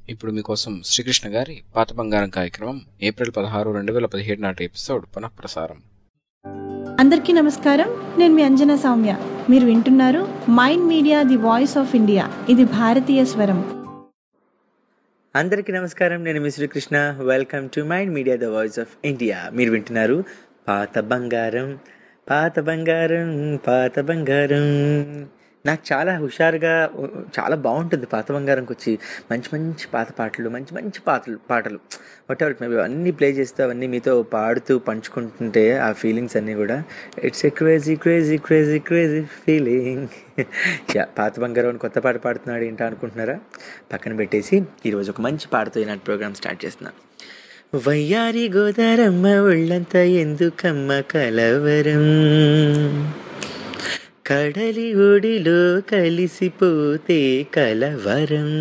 ఇప్పుడు మీకోసం శ్రీకృష్ణ గారి పాత బంగారం కార్యక్రమం ఏప్రిల్ పదహారు రెండు వేల పదిహేడు నాటి ఎపిసోడ్ పునఃప్రసారం అందరికీ నమస్కారం నేను మీ అంజనా సౌమ్య మీరు వింటున్నారు mind media the voice of India ఇది భారతీయ స్వరం అందరికీ నమస్కారం నేను మీ Srikrishna welcome to mind media the voice of India మీరు వింటున్నారు పాత బంగారం పాత బంగారం పాత బంగారం నాకు చాలా హుషారుగా చాలా బాగుంటుంది పాత బంగారంకి వచ్చి మంచి మంచి పాత పాటలు మంచి మంచి పాటలు పాటలు వాట్ ఎవర్ మేబీ అన్నీ ప్లే చేస్తూ అవన్నీ మీతో పాడుతూ పంచుకుంటుంటే ఆ ఫీలింగ్స్ అన్నీ కూడా it's a crazy crazy crazy crazy feeling yeah పాత బంగారం అని కొత్త పాట పాడుతున్నాడు ఏంటో అనుకుంటున్నారా పక్కన పెట్టేసి ఈరోజు ఒక మంచి పాటతో ఈనాటి ప్రోగ్రామ్ స్టార్ట్ చేస్తున్నా వయ్యారి గోదారమ్మ ఒళ్ళంతా ఎందుకమ్మ కలవరం కడలి ఒడిలో కలిసిపోతే కలవరం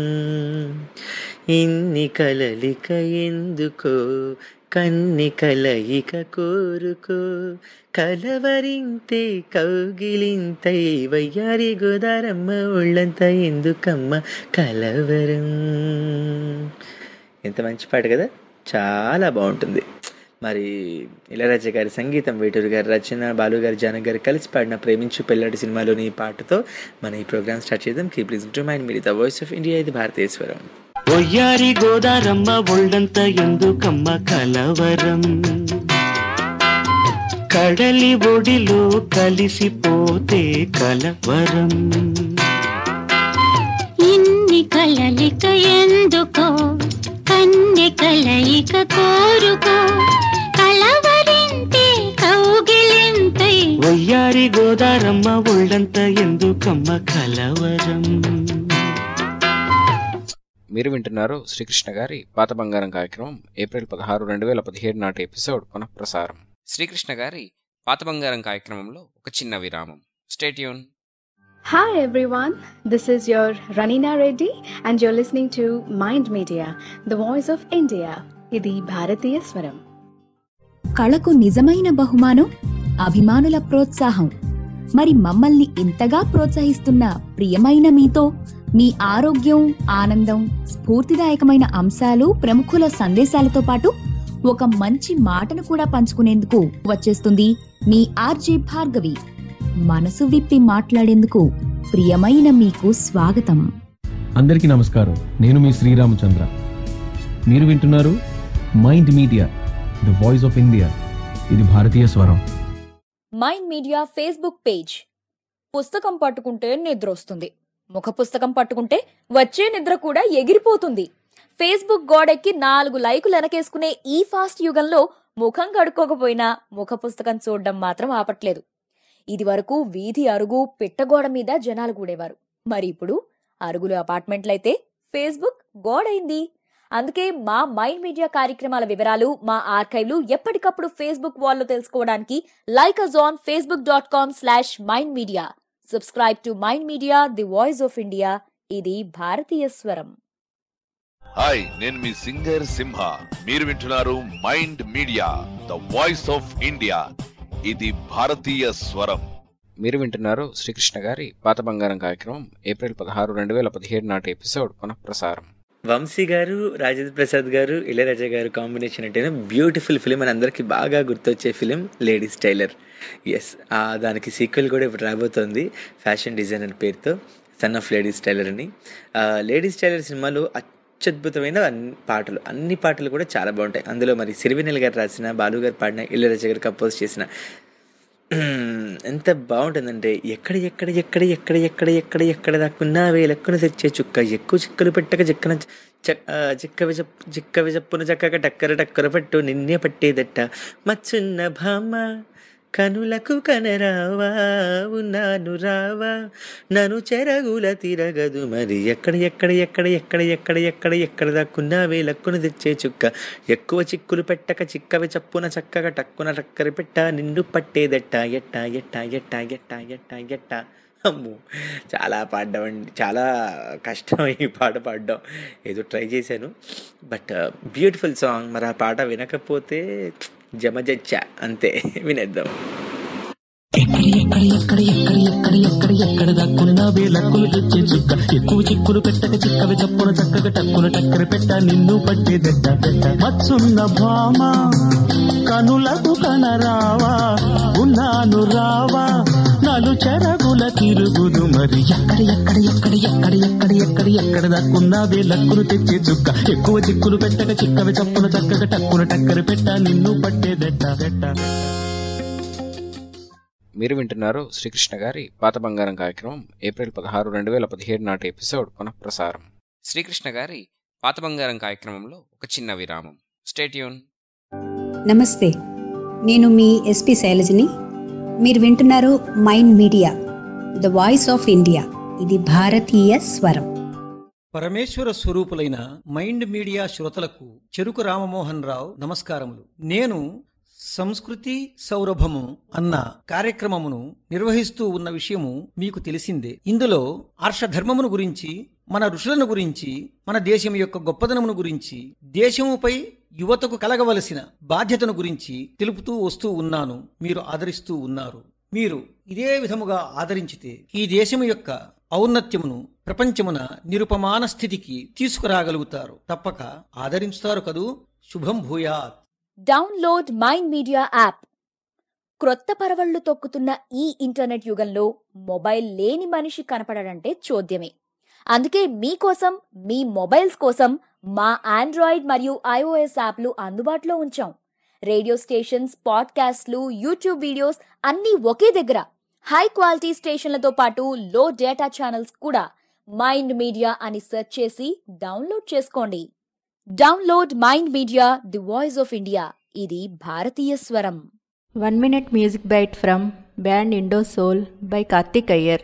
ఇన్ని కలలిక ఎందుకో కన్ని కలయిక కోరుకో కలవరింతే కౌగిలింతై వయ్యారి గోదారమ్మ ఒళ్ళంతా ఎందుకమ్మ కలవరం ఎంత మంచి పాట కదా చాలా బాగుంటుంది మరి ఇళరాజా గారి సంగీతం వేటూరు గారి రచన బాలు గారి జానక్ గారు కలిసి పాడిన ప్రేమించు పెళ్ళాడి సినిమాలోని ఈ పాటతో మన ఈ ప్రోగ్రామ్ స్టార్ట్ చేద్దాం కీప్ లిజన్ టు మైండ్ మీరు ద వాయిస్ ఆఫ్ ఇండియా ఇది భారతీయస్వరం ఒయ్యారి గోదారమ్మ ఒళ్ళంత ఎందుకమ్మ కలవరం కడలి ఒడిలో కలిసిపోతే కలవరం ఇన్ని కలలిక ఎందుకో కన్నె కలయిక కోరుకో కలవరింతే కౌగిలింతై ఒయ్యారి గోదారమ్మ ఒళ్ళంత ఎందుకమ్మ కలవరం మీరు వింటున్నారు శ్రీకృష్ణ గారి పాత బంగారం కార్యక్రమం ఏప్రిల్ పదహారు రెండు వేల పదిహేడు నాటి ఎపిసోడ్ పునఃప్రసారం శ్రీకృష్ణ గారి పాత బంగారం కార్యక్రమంలో ఒక చిన్న విరామం stay tune Hi everyone, this is your Ranina Reddy and you're listening to Mind Media, the voice of India. ఇది భారతీయ స్వరం కళకు నిజమైన బహుమానం అభిమానుల ప్రోత్సాహం మరి మమ్మల్ని ఇంతగా ప్రోత్సహిస్తున్న ప్రియమైన మీతో మీ ఆరోగ్యం ఆనందం స్ఫూర్తిదాయకమైన అంశాలు ప్రముఖుల సందేశాలతో పాటు ఒక మంచి మాటను కూడా పంచుకునేందుకు వచ్చేస్తుంది మీ ఆర్జే భార్గవి మనసు విప్పి మాట్లాడేందుకు ప్రియమైన మీకు స్వాగతం అందరికీ నమస్కారం నేను మీ శ్రీరామచంద్ర మీరు వింటున్నారు mind media the voice of India ఇది భారతీయ స్వరం మైండ్ మీడియా ఫేస్బుక్ పేజ్ పుస్తకం పట్టుకుంటే నిద్ర వస్తుంది ముఖ పుస్తకం పట్టుకుంటే వచ్చే నిద్ర కూడా ఎగిరిపోతుంది ఫేస్బుక్ గోడెక్కి నాలుగు లైకులు వెనకేసుకునే ఈ ఫాస్ట్ యుగంలో ముఖం కడుక్కోకపోయినా ముఖ పుస్తకం చూడడం మాత్రం ఆపట్లేదు ఇది వరకు వీధి అరుగు పిట్టగోడ మీద జనాలు కూడేవారు మరి ఇప్పుడు అరుగులు అపార్ట్మెంట్లయితే ఫేస్బుక్ గోడైంది అందుకే మా మైండ్ మీడియా కార్యక్రమాల వివరాలు మా ఆర్కైవ్లు ఎప్పటికప్పుడు ఫేస్బుక్ వాల్లో తెలుసుకోవడానికి like us on Facebook dot com slash mind media subscribe to mind media the voice of India ఇది భారతీయ స్వరం హాయ్ నేను మీ సింగర్ సింహ మీరు వింటున్నారు mind media the voice of India ఇది భారతీయ స్వరం మీరు వింటున్నారు శ్రీకృష్ణ గారి పాత బంగారం కార్యక్రమం ఏప్రిల్ పదహారు రెండు వేల పదిహేడు నాటి ఎపిసోడ్ పునఃప్రసారం వంశీ గారు రాజేంద్ర ప్రసాద్ గారు ఇళయరాజా గారు కాంబినేషన్ అంటేనే బ్యూటిఫుల్ ఫిలిం అని అందరికీ బాగా గుర్తొచ్చే ఫిలిం లేడీస్ టైలర్ ఎస్ దానికి సీక్వెల్ కూడా ఇప్పుడు రాబోతోంది ఫ్యాషన్ డిజైన్ అనే పేరుతో సన్ ఆఫ్ లేడీస్ టైలర్ అని లేడీస్ టైలర్ సినిమాలో అత్యద్భుతమైన అన్ని పాటలు అన్ని పాటలు కూడా చాలా బాగుంటాయి అందులో మరి సిరివెన్నెల గారు రాసిన బాలు గారు పాడిన ఇళయరాజా గారు కంపోజ్ చేసిన ఎంత బాగుంటుందంటే ఎక్కడ ఎక్కడ ఎక్కడ ఎక్కడ ఎక్కడ ఎక్కడ ఎక్కడ దాక్కున్నావే లెక్కన తెచ్చే చుక్క ఎక్కువ చిక్కలు పెట్టక చిక్కన చిక్క విజ చిక్క విజప్పున చక్కగా టక్కర టక్కర పట్టు నిన్నే పట్టేదట్ట మచ్చున్న భామ కనులకు కనరావా ఉన్నాను రావా నన్ను చెరగుల తిరగదు మరి ఎక్కడ ఎక్కడ ఎక్కడ ఎక్కడ ఎక్కడ ఎక్కడ ఎక్కడ దాక్కున్నావే లక్కున తెచ్చే చుక్క ఎక్కువ చిక్కులు పెట్టక చిక్కవి చప్పున చక్కగా టక్కున టక్కరి పెట్ట నిండు పట్టేదెట్ట ఎట్ట ఎట్ట ఎట్ట ఎట్ట ఎట్ట ఎట్ట అమ్ము చాలా పాడడం అండి చాలా కష్టం ఈ పాట పాడడం ఏదో ట్రై చేశాను బట్ బ్యూటిఫుల్ సాంగ్ మరి ఆ పాట వినకపోతే జమజచ్చ అంతే వినేద్దాం ఎక్కడ ఎక్కడ ఎక్కడ ఎక్కడ ఎక్కడ ఎక్కడ దాక్కున్నావే లక్కులు తెచ్చే చుక్క ఎక్కువ చిక్కులు పెట్టక చిక్కవి చప్పున చక్కగా టక్కున టక్కర పెట్ట నిన్ను పట్టే దెట్ట పెట్ట మచ్చున్న భామ కనులకు కనరావా ఉన్నాను రావా నలు చెరగుల తిరుగుదు మరి ఎక్కడ ఎక్కడ ఎక్కడ ఎక్కడ ఎక్కడ ఎక్కడ ఎక్కడ దాక్కున్నావే లక్కులు తెచ్చే చుక్క ఎక్కువ చిక్కులు పెట్టక చిక్కవి చప్పున చక్కగా టక్కున టక్కర పెట్ట నిన్ను పట్టే దెట్ట దెట్ట మీరు వింటున్నారు శ్రీకృష్ణ గారి పాత బంగారం కార్యక్రమం ఏప్రిల్ పదహారు రెండు వేల పదిహేడు నాటి ఎపిసోడ్ పునఃప్రసారం శ్రీకృష్ణ గారి పాత బంగారం కార్యక్రమంలో ఒక చిన్న విరామం స్టేట్యూన్ నమస్తే నేను మీ ఎస్పి శైలజని మీరు వింటున్నారు mind media the voice of India ఇది భారతీయ స్వరం పరమేశ్వర స్వరూపులైన మైండ్ మీడియా శ్రోతలకు చెరుకు రామమోహన్ రావు నమస్కారములు నేను సంస్కృతి సౌరభము అన్న కార్యక్రమమును నిర్వహిస్తూ ఉన్న విషయము మీకు తెలిసిందే ఇందులో ఆర్షధర్మమును గురించి మన ఋషులను గురించి మన దేశం యొక్క గొప్పదనమును గురించి దేశముపై యువతకు కలగవలసిన బాధ్యతను గురించి తెలుపుతూ వస్తూ ఉన్నాను మీరు ఆదరిస్తూ ఉన్నారు మీరు ఇదే విధముగా ఆదరించితే ఈ దేశము యొక్క ఔన్నత్యమును ప్రపంచమున నిరుపమాన స్థితికి తీసుకురాగలుగుతారు తప్పక ఆదరించుతారు కదూ శుభం భూయాత్ డౌన్లోడ్ మైండ్ మీడియా యాప్ క్రొత్త పరవళ్లు తొక్కుతున్న ఈ ఇంటర్నెట్ యుగంలో మొబైల్ లేని మనిషి కనపడడంటే చోద్యమే అందుకే మీకోసం మీ మొబైల్స్ కోసం మా ఆండ్రాయిడ్ మరియు ఐఓఎస్ యాప్లు అందుబాటులో ఉంచాం రేడియో స్టేషన్స్ పాడ్కాస్ట్లు యూట్యూబ్ వీడియోస్ అన్నీ ఒకే దగ్గర హై క్వాలిటీ స్టేషన్లతో పాటు లో డేటా ఛానల్స్ కూడా మైండ్ మీడియా అని సెర్చ్ చేసి డౌన్లోడ్ చేసుకోండి download Mind media the voice of India ఇది భారతీయ స్వరం one minute music byte from band Indo Soul by Karthik Iyer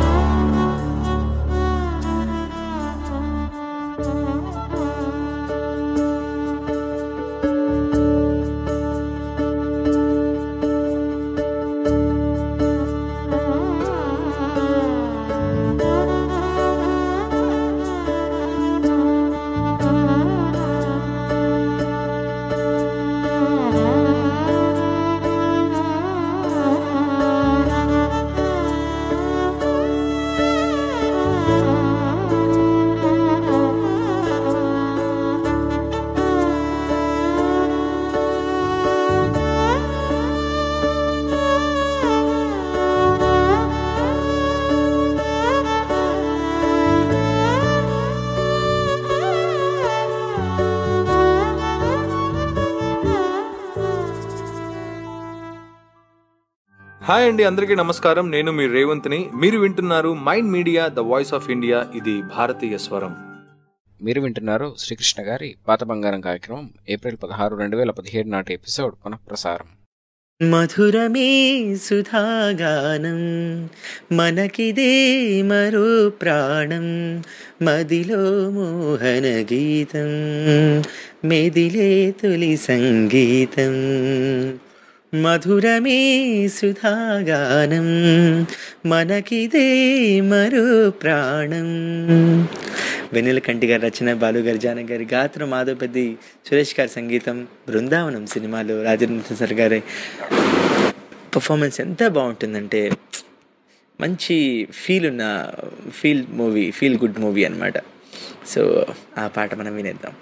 hi అండి అందరికీ నమస్కారం నేను మీ రేవంత్ని మీరు వింటున్నారు mind media the voice of India ఇది భారతీయ స్వరం మీరు వింటున్నారు శ్రీకృష్ణ గారి పాత బంగారం కార్యక్రమం ఏప్రిల్ పదహారు రెండు వేల పదిహేడు నాటి ఎపిసోడ్ పునఃప్రసారం మధురమే సుధాగానం మనకిదే మరో ప్రాణం మదిలో మోహన గీతం మెదిలే తొలి సంగీతం మధురమే సుధాగానం మనకిదే మరో ప్రాణం వెన్నెల కంటి గారి రచన బాలు గారి జానక్ గారి గాత్రం మాధవపతి సురేష్ గారి సంగీతం బృందావనం సినిమాలో రాజేంద్ర సార్ గారి పర్ఫార్మెన్స్ ఎంత బాగుంటుందంటే మంచి ఫీల్ ఉన్న feel movie feel good movie అనమాట సో ఆ పాట మనం వినేద్దాం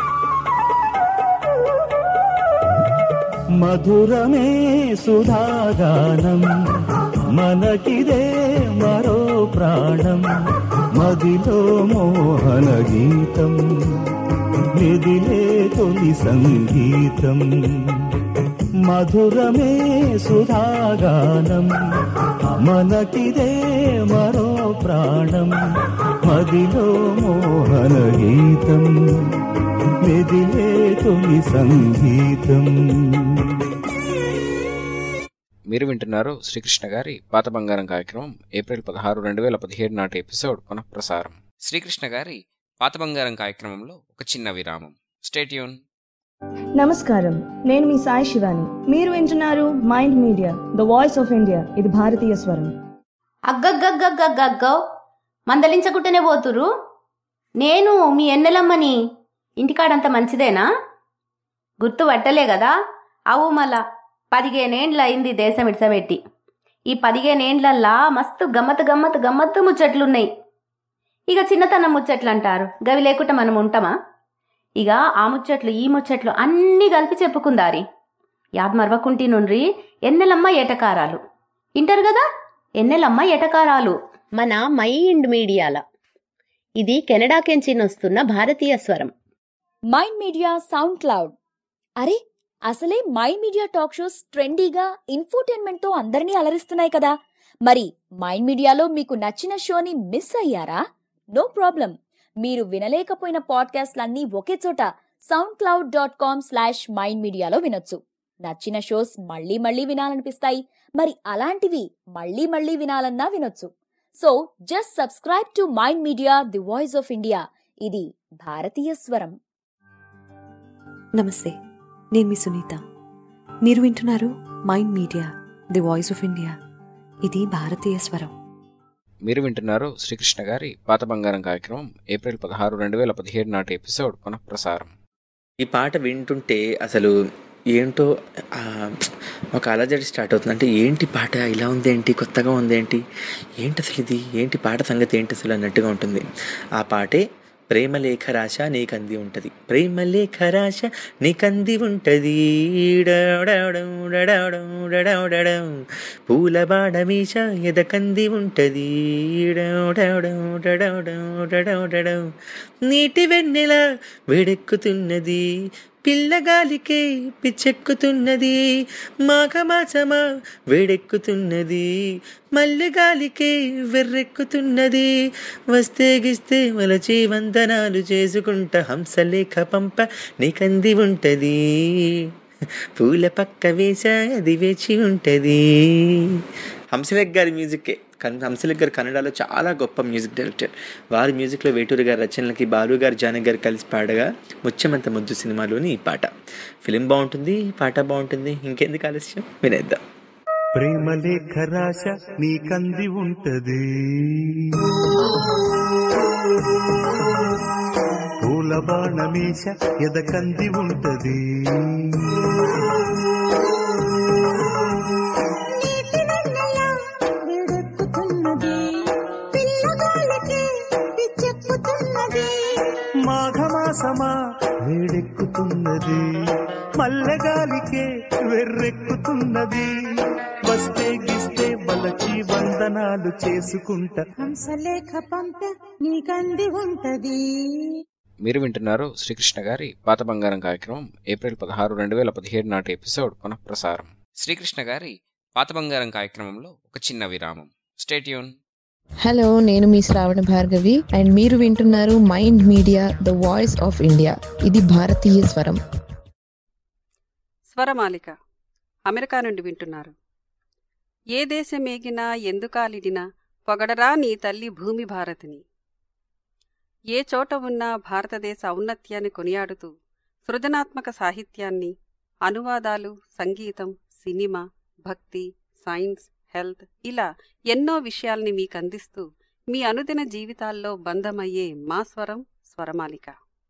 మధురమే సుధాగానం మనకిదే మరో ప్రాణం మదిలో మోహన గీతం నిదిలే తొలి సంగీతం మధురమే సుధాగానం మనకిదే మరో ప్రాణం మదిలో మోహన గీతం మెదిలే తొలి సంగీతం మీరు వింటున్నారు శ్రీకృష్ణ గారి పాత బంగారం కార్యక్రమం ఏప్రిల్ పదహారు రెండు వేల పదిహేడు నాటి ఎపిసోడ్ పునఃప్రసారం శ్రీకృష్ణ గారి పాత బంగారం కార్యక్రమంలో ఒక చిన్న విరామం స్టేట్యూన్ నమస్కారం నేను మీ సాయి శివాని మీరు వింటున్నారు mind media the voice of India ఇది భారతీయ స్వరం అగ్గగ్గగ్గగ్గగ్గో మందలించకుంటేనే పోతురు నేను మీ ఎన్నెలమ్మని ఇంటికాడంత మంచిదేనా గుర్తు పట్టలే కదా అవు మళ్ళా పదిహేనేండ్లు అయింది దేశం ఇడ్సబెట్టి ఈ పదిహేనేండ్లల్లా మస్తు గమ్మత్ గమ్మత్ గమ్మత్తు ముచ్చట్లున్నాయి ఇక చిన్నతనం ముచ్చట్లు అంటారు గవి లేకుండా మనం ఉంటామా ఇక ఆ ముచ్చట్లు ఈ ముచ్చట్లు అన్నీ కలిపి చెప్పుకుందారి యాద్ మరవకుంటి నుండ్రి ఎన్నెలమ్మ ఏటకారాలు ఇంటారు కదా ఎన్నెలమ్మ ఎటకారాలు మన మైండ్ మీడియాల ఇది కెనడాకెంచి వస్తున్న భారతీయ స్వరం మైండ్ మీడియా సౌండ్ క్లౌడ్ అరే అసలే మైండ్ మీడియా టాక్ షోస్ ట్రెండీగా ఇన్ఫోటైన్మెంట్ తో అందరినీ అలరిస్తున్నాయి కదా మరి మైండ్ మీడియాలో మీకు నచ్చిన షోని మిస్ అయ్యారా నో ప్రాబ్లం మీరు వినలేకపోయిన పాడ్కాస్ట్లన్నీ ఒకే చోట SoundCloud dot com slash Mind మీడియాలో వినొచ్చు నచ్చిన షోస్ మళ్ళీ మళ్ళీ వినాలనిపిస్తాయి మరి అలాంటివి మళ్ళీ మళ్ళీ వినాలన్నా వినొచ్చు so just subscribe to mind media the voice of India ఇది భారతీయ స్వరం నమస్తే నేను మీ సునీత మీరు వింటున్నారు mind media the voice of India ఇది భారతీయ స్వరం మీరు వింటున్నారు శ్రీకృష్ణ గారి పాత బంగారం కార్యక్రమం ఏప్రిల్ పదహారు రెండు వేల పదిహేడు నాటి ఎపిసోడ్ పునఃప్రసారం ఈ పాట వింటుంటే అసలు ఏంటో ఆ, ఒక అలజడి స్టార్ట్ అవుతుంది అంటే ఏంటి పాట ఇలా ఉందేంటి కొత్తగా ఉందేంటి ఏంటి అసలు ఇది ఏంటి పాట సంగతి ఏంటి అసలు అన్నట్టుగా ఉంటుంది ఆ పాటే ప్రేమలేఖ రాశ నీకంది ఉంటుంది ప్రేమలేఖ రాశ నీకంది ఉంటుంది డడడడం, డడడడం, డడడడం. పూల బాణమీష ఎదకంది ఉంటుంది డడడడం, డడడడం, డడడడం. నీటి వెన్నెల వేడెక్కుతున్నది పిల్లగాలికే పిచ్చెక్కుతున్నది మాఘమాసమా వేడెక్కుతున్నది మల్లెగాలికే వెర్రెక్కుతున్నది వస్తే గిస్తే మలచి వందనాలు చేసుకుంటా హంసలేఖ పంప నీకంది ఉంటది పూల పక్క వేసా అది వేచి ఉంటది హంసలేఖ్ గారి మ్యూజిక్కే కన్ హంసలేఖ్ గారు కన్నడలో చాలా గొప్ప మ్యూజిక్ డైరెక్టర్ వారి మ్యూజిక్లో వేటూరి గారి రచనలకి బాలు గారు జానకి గారు కలిసి పాడగా ముత్యమంత ముద్దు సినిమాలోని ఈ పాట ఫిలిం బాగుంటుంది పాట బాగుంటుంది ఇంకెందుకు ఆలస్యం వినేద్దాం ప్రేమలేఖ రాశ నీకంది ఉంటది పూల బాణమేష ఎదకంది ఉంటది మాఘమాసమా వేడెక్కుతున్నది మల్లెగాలికే వెర్రెక్కుతున్నది వస్తే గిస్తే బలచి వందనాలు చేసుకుంటా హంసలేఖ పంప నీకంది ఉంటది మీరు వింటున్నారు శ్రీకృష్ణ గారి పాత బంగారం కార్యక్రమం ఏప్రిల్ పదహారు రెండు వేల పదిహేడు నాటి ఎపిసోడ్ పునఃప్రసారం శ్రీకృష్ణ గారి పాత బంగారం కార్యక్రమంలో ఒక చిన్న విరామం స్టేట్యూన్ హలో నేను మీ శ్రావణ భార్గవి అండ్ మీరు వింటున్నారు mind media the voice of India ఇది భారతీయ స్వరం స్వరమాలిక అమెరికా నుండి వింటున్నారు ఏ దేశమేగినా ఎందుకాలిడినా పొగడరా నీ తల్లి భూమి భారతిని ఏ చోట ఉన్నా భారతదేశ ఔన్నత్యాన్ని కొనియాడుతూ సృజనాత్మక సాహిత్యాన్ని అనువాదాలు సంగీతం సినిమా భక్తి సైన్స్ హెల్త్ ఇలా ఎన్నో విషయాల్ని మీకు అందిస్తూ మీ అనుదిన జీవితాల్లో బంధమయ్యే మా స్వరం స్వరమాలిక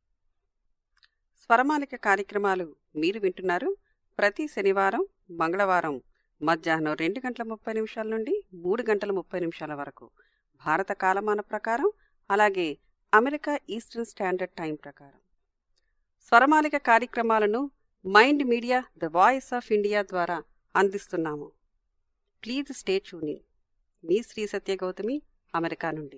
స్వరమాలిక కార్యక్రమాలు మీరు వింటున్నారు ప్రతి శనివారం మంగళవారం మధ్యాహ్నం రెండు గంటల ముప్పై నిమిషాల నుండి మూడు గంటల ముప్పై నిమిషాల వరకు భారత కాలమాన ప్రకారం అలాగే అమెరికా ఈస్టర్న్ స్టాండర్డ్ టైం ప్రకారం స్వరమాలిక కార్యక్రమాలను mind media the voice of India ద్వారా అందిస్తున్నాము ప్లీజ్ స్టే ట్యూనింగ్ మీ శ్రీ సత్య గౌతమి అమెరికా నుండి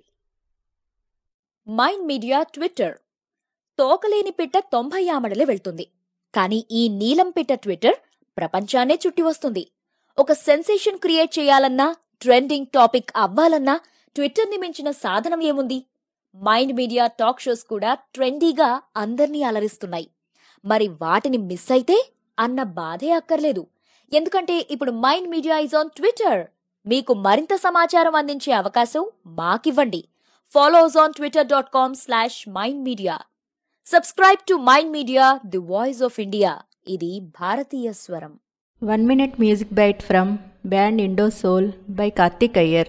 మైండ్ మీడియా ట్విట్టర్ తోకలేని పిట్ట తొంభై ఆమడలే వెళ్తుంది కానీ ఈ నీలం పిట్ట ట్విట్టర్ ప్రపంచాన్నే చుట్టి వస్తుంది ఒక సెన్సేషన్ క్రియేట్ చేయాలన్నా ట్రెండింగ్ టాపిక్ అవ్వాలన్నా ట్విట్టర్ని మించిన సాధనం ఏముంది మైండ్ మీడియా టాక్ షోస్ కూడా ట్రెండీగా అందర్నీ అలరిస్తున్నాయి మరి వాటిని మిస్ అయితే అన్న బాధే అక్కర్లేదు ఎందుకంటే ఇప్పుడు mind media is on Twitter మీకు మరింత సమాచారం అందించే అవకాశం మాకివ్వండి follows on Twitter dot com slash mind media subscribe to mind media the voice of India ఇది భారతీయ స్వరం one minute music byte from band Indo Soul by Karthik Iyer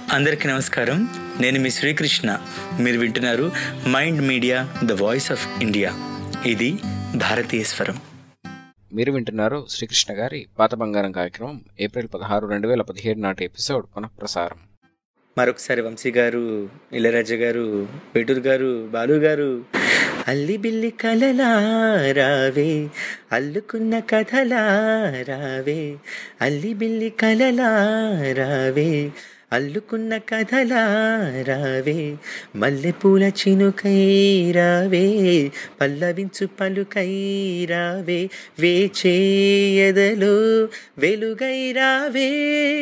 అందరికీ నమస్కారం నేను మీ శ్రీకృష్ణ మీరు వింటున్నారు mind media the voice of India ఇది భారతీయ స్వరం మీరు వింటున్నారు శ్రీకృష్ణ గారి పాత బంగారం కార్యక్రమం ఏప్రిల్ పదహారు రెండు వేల పదిహేడు నాటి ఎపిసోడ్ పునఃప్రసారం మరొకసారి వంశీ గారు ఇళరాజా గారు వేటూరు గారు బాలు గారు అల్లి బిల్లి కలలా రావే అల్లుకున్న కథలా రావే అల్లి బిల్లి కలలా రావే అల్లుకున్న కథలా రావే మల్లెపూల చినుకై రావే పల్లవించు పలుకై రావే వేచేయదలో వెలుగై రావే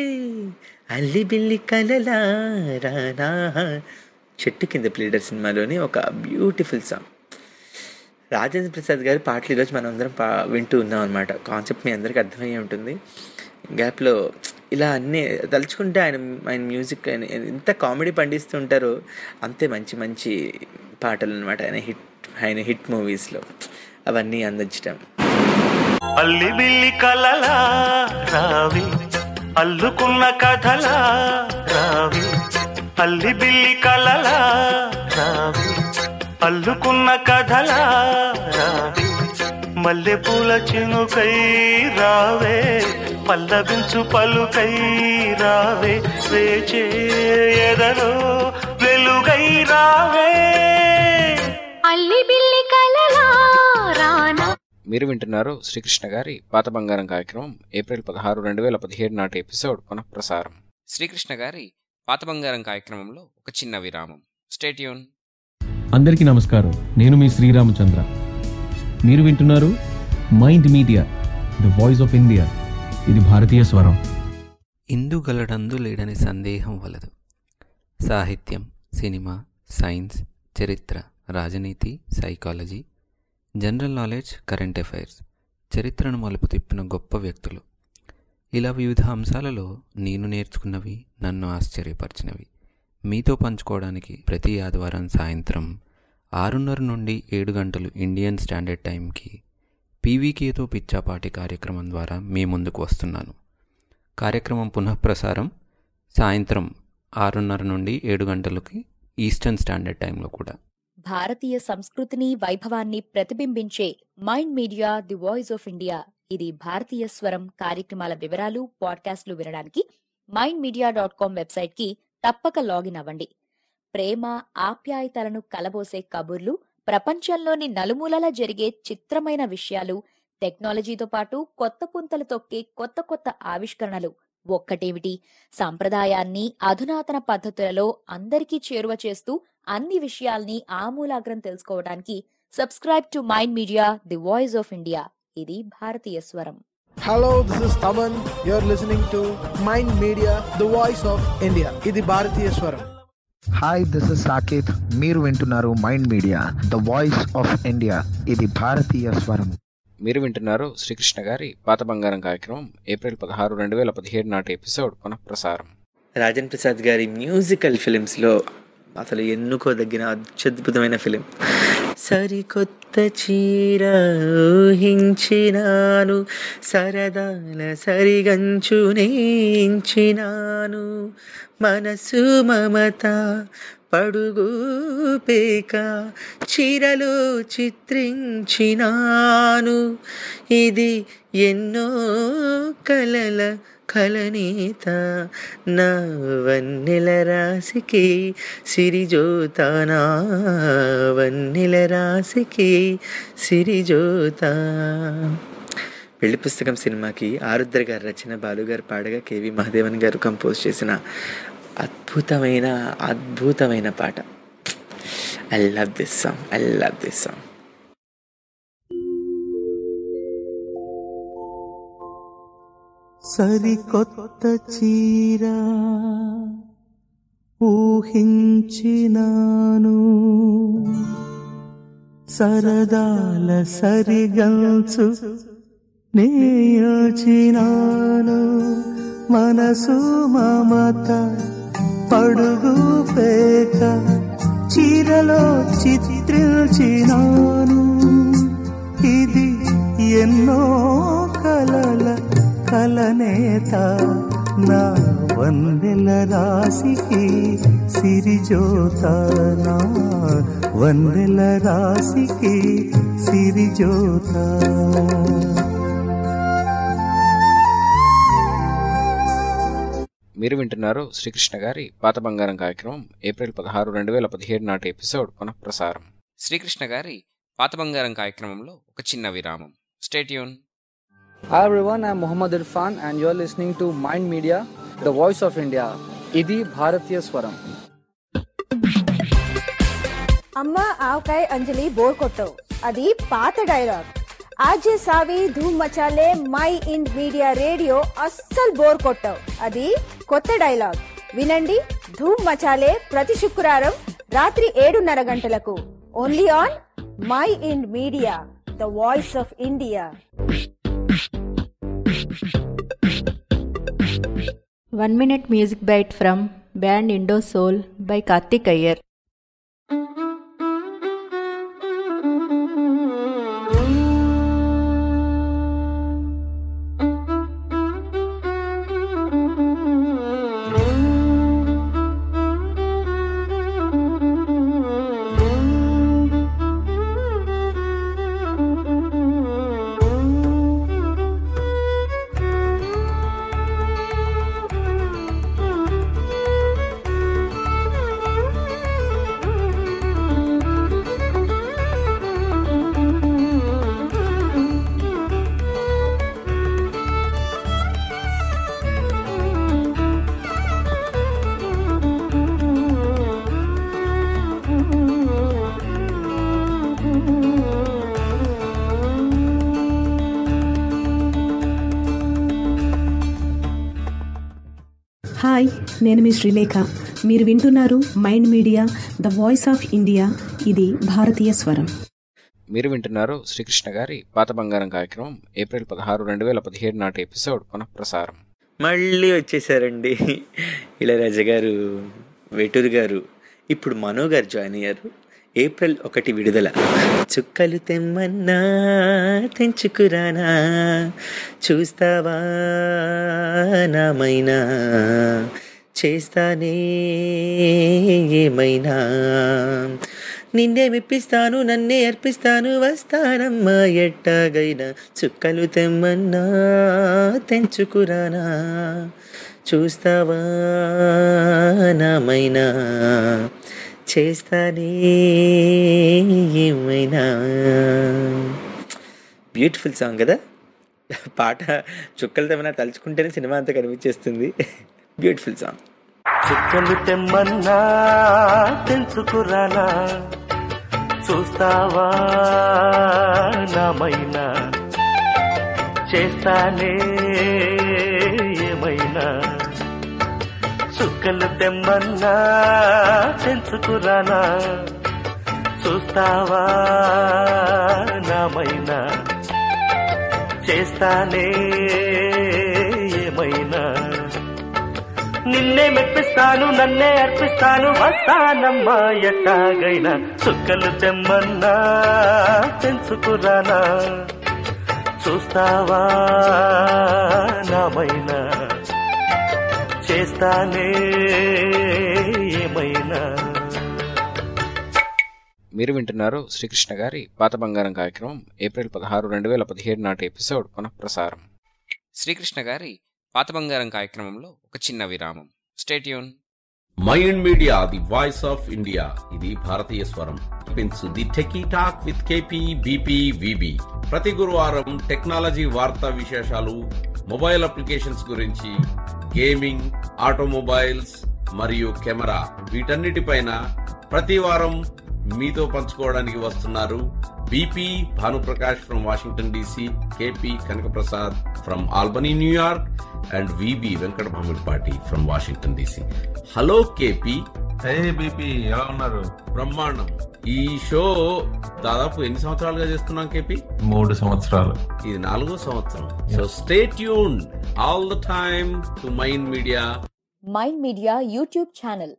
అల్లి బిల్లి కలలా రానా చెట్టు కింద ప్లేడర్ సినిమాలోని ఒక బ్యూటిఫుల్ సాంగ్ రాజేంద్ర ప్రసాద్ గారి పాటలు ఈరోజు మనం అందరం పా వింటూ ఉన్నాం అనమాట కాన్సెప్ట్ మీ అందరికీ అర్థమయ్యే ఉంటుంది గ్యాప్లో ఇలా అన్నీ తలుచుకుంటే ఆయన ఆయన మ్యూజిక్ ఆయన ఎంత కామెడీ పండిస్తుంటారో అంతే మంచి మంచి పాటలు అనమాట ఆయన హిట్ ఆయన హిట్ మూవీస్లో అవన్నీ అందించడం అల్లి బిల్లి కలలా రావి అల్లుకున్న కథలా రావి అల్లి బిల్లి కలలా రావి అల్లుకున్న కథలా రావి మల్లెపూల చినుకై రావే పల్లవించు పలుకై రావే వేచే ఎదలో వెలుగై రావే అల్లి బిల్లి కలలా రానా మీరు వింటున్నారు శ్రీకృష్ణ గారి పాత బంగారం కార్యక్రమం ఏప్రిల్ పదహారు రెండు వేల పదిహేడు నాటి ఎపిసోడ్ పునఃప్రసారం శ్రీకృష్ణ గారి పాత బంగారం కార్యక్రమంలో ఒక చిన్న విరామం స్టేట్యూన్ అందరికీ నమస్కారం నేను మీ శ్రీరామచంద్ర మీరు వింటున్నారు mind media the voice of India ఇది భారతీయ స్వరం ఇందుగలడందు లేడని సందేహం వలదు సాహిత్యం సినిమా సైన్స్ చరిత్ర రాజనీతి psychology general knowledge current affairs చరిత్రను మలుపు తిప్పిన గొప్ప వ్యక్తులు ఇలా వివిధ అంశాలలో నేను నేర్చుకున్నవి నన్ను ఆశ్చర్యపరిచినవి మీతో పంచుకోవడానికి ప్రతి ఆదివారం సాయంత్రం ఆరున్నర నుండి ఏడు గంటలు ఇండియన్ స్టాండర్డ్ టైంకి పీవీకేతో పిచ్చాపాటి కార్యక్రమం ద్వారా మీ ముందుకు వస్తున్నాను కార్యక్రమం పునఃప్రసారం సాయంత్రం ఆరున్నర నుండి ఏడు గంటలకి ఈస్టర్న్ స్టాండర్డ్ టైంలో కూడా భారతీయ సంస్కృతిని వైభవాన్ని ప్రతిబింబించే mind media the voice of India ఇది భారతీయ స్వరం కార్యక్రమాల వివరాలు పాడ్కాస్ట్లు వినడానికి mind media dot com website కి తప్పక లాగిన్ అవ్వండి ప్రేమ ఆప్యాయతలను కలబోసే కబుర్లు ప్రపంచంలోని నలుమూలలా జరిగే చిత్రమైన విషయాలు టెక్నాలజీతో పాటు కొత్త పుంతలు తొక్కే కొత్త కొత్త ఆవిష్కరణలు ఒక్కటేమిటి సంప్రదాయాన్ని అధునాతన పద్ధతులలో అందరికీ చేరువ చేస్తూ అన్ని విషయాల్ని ఆమూలాగ్రం తెలుసుకోవడానికి subscribe to mind media the voice of India ఇది భారతీయ స్వరం Hello, this is Taman. You're listening to Mind Media, the voice of India. ఇది భారతీయ స్వరం హాయ్ దిస్ ఇస్ సాకేత్ మీరు వింటున్నారు mind media the voice of India ఇది భారతీయ స్వరం మీరు వింటున్నారు శ్రీకృష్ణ గారి పాత బంగారం కార్యక్రమం ఏప్రిల్ పదహారు రెండు వేల పదిహేడు నాటి ఎపిసోడ్ పునఃప్రసారం రాజన్ ప్రసాద్ గారి మ్యూజికల్ ఫిలిమ్స్లో అసలు ఎన్నుకోదగిన అత్యద్భుతమైన ఫిలిం సరికొత్త చీర ఊహించినాను సరదాల సరిగంచు నేయించినాను మనసు మమత పడుగు పేక చీరలో చిత్రించినాను ఇది ఎన్నో కలల కలనేత నా వన్నెల రాశికి సిరిజోతానా వన్నెల రాశికి సిరిజోత పెళ్లి పుస్తకం సినిమాకి ఆరుద్ర గారు రచన బాలుగారు పాడగా కేవి మహాదేవన్ గారు కంపోజ్ చేసిన అద్భుతమైన అద్భుతమైన పాట I love this song I love this song సరికొత్త చీర ఊహించినాను సరదాల సరిగల్చు నేయోచినాను మనసు మమత పడుగు పేక చీరలో చిత్రించినాను ఇది ఎన్నో కలల కలనేత నా వందెల రాశికి సిరిజోత నా వందెల రాశికి సిరిజోత మీరు వింటున్నారు శ్రీకృష్ణ గారి పాత బంగారం కార్యక్రమం ఏప్రిల్ పదహారు రెండు వేల పదిహేడు నాటి ఎపిసోడ్ పునఃప్రసారం శ్రీకృష్ణ గారి పాత బంగారం కార్యక్రమంలో ఒక చిన్న విరామం stay tune Hi everyone, I'm Muhammad Irfan and you're listening to Mind Media, the voice of India. ఇది భారతీయ స్వరం అమ్మ ఆవకాయ అంజలి బోర్ కొట్టవు అది పాత డైలాగ్ ఆజే సావి ధూమ్ మచాలే మై ఇండ్ మీడియా రేడియో అస్సలు బోర్ కొట్టవు అది కొత్త డైలాగ్ వినండి ధూమ్ మచాలే ప్రతి శుక్రవారం రాత్రి ఏడున్నర గంటలకు only on mind media the voice of India one minute music byte from band Indo Soul by Karthik Iyer hi నేను మీ శ్రీలేఖ మీరు వింటున్నారు mind media the voice of India ఇది భారతీయ స్వరం మీరు వింటున్నారు శ్రీకృష్ణ గారి పాత బంగారం కార్యక్రమం ఏప్రిల్ పదహారు రెండు వేల పదిహేడు నాటి ఎపిసోడ్ పునఃప్రసారం మళ్ళీ వచ్చేసారండి ఇళయరాజా గారు వేటూరు గారు ఇప్పుడు మనో గారు జాయిన్ అయ్యారు ఏప్రిల్ ఒకటి విడుదల చుక్కలు తెమ్మన్నా తెంచుకురానా చూస్తావా నామైనా చేస్తానే ఏమైనా నిన్నే మెప్పిస్తాను నన్నే అర్పిస్తాను వస్తానమ్మా ఎట్టాగైనా చుక్కలు తెమ్మన్నా తెంచుకురానా చూస్తావా నామైనా చేస్తానే ఏమైనా బ్యూటిఫుల్ సాంగ్ కదా పాట చుక్కలు తెమ్మన్నా తలుచుకుంటేనే సినిమా అంతా కనిపించేస్తుంది బ్యూటిఫుల్ సాంగ్ చుక్కలు తెమ్మన్నా తెలుసుకురానా చూస్తావా నామైనా చేస్తానే ఏమైనా చుక్కలు తెమ్మన్నా తెలుసుకురానా చూస్తావా నామైనా చేస్తానే ఏమైనా నిన్నే మెప్పిస్తాను నన్నే అర్పిస్తాను వస్తానమ్మా ఎట్టాగైనా చుక్కలు తెమ్మన్నా తెలుసుకురానా చూస్తావా నామైనా చేస్తానే ఏమైనా మీరు వింటున్నారు శ్రీకృష్ణ గారి పాత బంగారం కార్యక్రమం ఏప్రిల్ పదహారు రెండు వేల పదిహేడు నాటి ఎపిసోడ్ పునఃప్రసారం శ్రీకృష్ణ గారి పాత బంగారం కార్యక్రమంలో ఒక చిన్న విరామం stay tune mind media the voice of India ఇది భారతీయ స్వరం పెంచు the techie talk with KP BP VB ప్రతి గురువారం టెక్నాలజీ వార్తా విశేషాలు మొబైల్ అప్లికేషన్స్ గురించి గేమింగ్ ఆటోమొబైల్స్ మరియు కెమెరా వీటన్నిటిపైన ప్రతి వారం మీతో పంచుకోవడానికి వస్తున్నారు BP Bhanuprakash from Washington DC KP Kanakaprasad from Albany New York and VB Venkata Bhamidipati from Washington DC hello KP hey BP ఎలా ఉన్నారు బ్రహ్మాండం ఈ షో దాదాపు ఎన్ని సంవత్సరాలుగా చేస్తున్నాం కేపీ మూడు సంవత్సరాలు ఇది నాలుగో సంవత్సరం so stay tune all the time to mind media mind media YouTube channel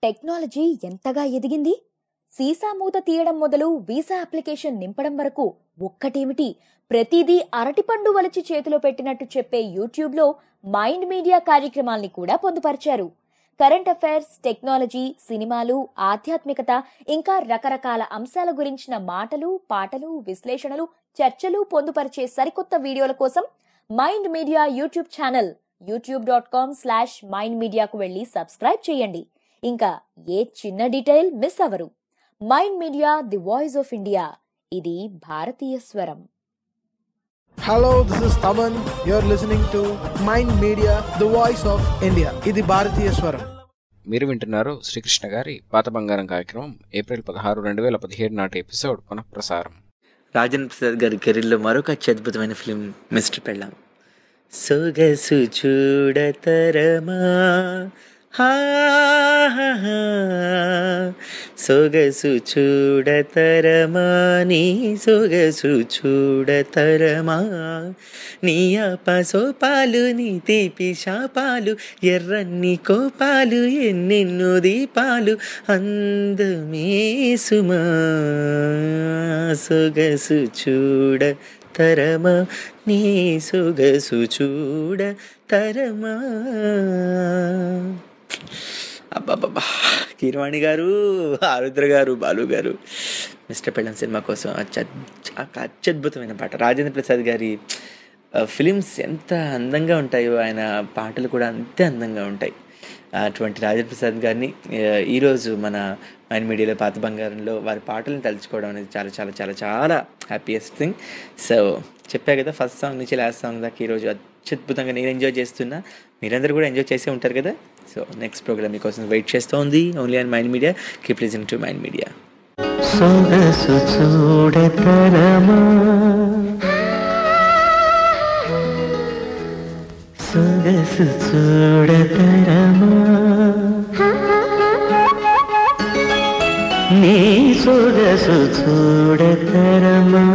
technology ఎంతగా ఎదిగింది సీసా మూత తీయడం మొదలు వీసా అప్లికేషన్ నింపడం వరకు ఒక్కటేమిటి ప్రతిదీ అరటిపండు వలిచి చేతిలో పెట్టినట్టు చెప్పే యూట్యూబ్లో మైండ్ మీడియా కార్యక్రమాల్ని కూడా పొందుపరిచారు కరెంట్ అఫైర్స్ టెక్నాలజీ సినిమాలు ఆధ్యాత్మికత ఇంకా రకరకాల అంశాల గురించిన మాటలు పాటలు విశ్లేషణలు చర్చలు పొందుపరిచే సరికొత్త వీడియోల కోసం mind media YouTube channel YouTube dot com slash mind మీడియాకు వెళ్ళి సబ్స్క్రైబ్ చేయండి ఇంకా ఏ చిన్న డీటెయిల్ మిస్ అవరు mind media the voice of India ఇది భారతీయ స్వరం Hello, this is Taman. You're listening to Mind Media, the voice of India. ఇది భారతీయ స్వరం మీరు వింటున్నారు శ్రీకృష్ణ గారి పాత బంగారం కార్యక్రమం ఏప్రిల్ పదహారు రెండు వేల పదిహేడు నాటి ఎపిసోడ్ పునఃప్రసారం రాజన్ ప్రసాద్ గారి కెరీర్లో మరొక అత్యద్భుతమైన ఫిలిం మిస్టర్ పెళ్ళాం సొగసు చూడతరమా హా, హా, హా. సొగసు చూడతరమా నీ సొగసు చూడతరమా నీ అపసోపాలు నీ తీపి శాపాలు ఎర్రన్ని కోపాలు ఎన్నెన్నో దీపాలు అందమే సుమా సొగసు చూడ తరమా నీ సొగసు చూడ తరమా అబ్బాబ్బా కీరవాణి గారు ఆరుద్ర గారు బాలు గారు మిస్టర్ పెళ్ళం సినిమా కోసం అత్య- ఒక అత్యద్భుతమైన పాట రాజేంద్ర ప్రసాద్ గారి ఫిలిమ్స్ ఎంత అందంగా ఉంటాయో ఆయన పాటలు కూడా అంతే అందంగా ఉంటాయి అటువంటి రాజేంద్ర ప్రసాద్ గారిని ఆ, ఈరోజు మన మైండ్ మీడియాలో పాత బంగారంలో వారి పాటలను తలుచుకోవడం అనేది చాలా చాలా చాలా చాలా హ్యాపీయెస్ట్ థింగ్ సో చెప్పా కదా ఫస్ట్ సాంగ్ నుంచి లాస్ట్ సాంగ్ దాకా ఈరోజు అత్యద్భుతంగా నేను ఎంజాయ్ చేస్తున్నా మీరందరూ కూడా ఎంజాయ్ చేసే ఉంటారు కదా సో నెక్స్ట్ ప్రోగ్రామ్ మీకోసం వెయిట్ చేస్తోంది only and mind media keep listening to mind media సొగసు చూడతరమా సొగసు చూడతరమా నీ సొగసు చూడతరమా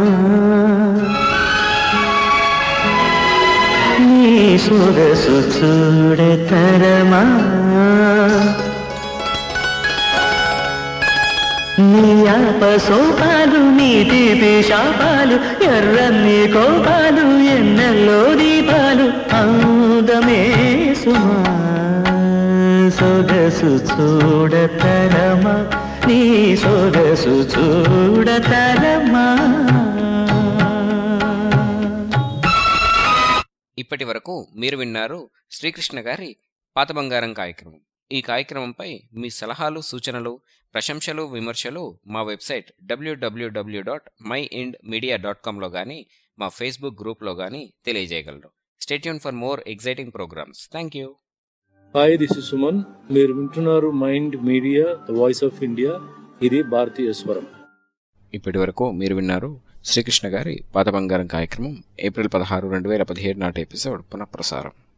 నీ సొగసు చూడతరమా నీ ఆపసోపాలు నీ తీపి శాపాలు ఎర్రన్ని కోపాలు ఎన్నెల్లో దీపాలు అందమే సుమా సొగసు చూడతరమా నీ సొగసు చూడతరమా ఇప్పటి వరకు మీరు విన్నారు శ్రీకృష్ణ గారి పాత బంగారం కార్యక్రమం ఈ కార్యక్రమంపై మీ సలహాలు సూచనలు ప్రశంసలు విమర్శలు మా website W W W dot mind media dot కామ్లో కానీ మా ఫేస్బుక్ గ్రూప్లో కానీ తెలియజేయగలరు stay tune for more exciting programmes thank you hi this is Suman మీరు వింటున్నారు mind media the voice of India ఇది భారతీయ స్వరం ఇప్పటి వరకు మీరు విన్నారు శ్రీకృష్ణ గారి పాత బంగారం కార్యక్రమం ఏప్రిల్ పదహారు రెండు వేల పదిహేడు నాటి ఎపిసోడ్ పునఃప్రసారం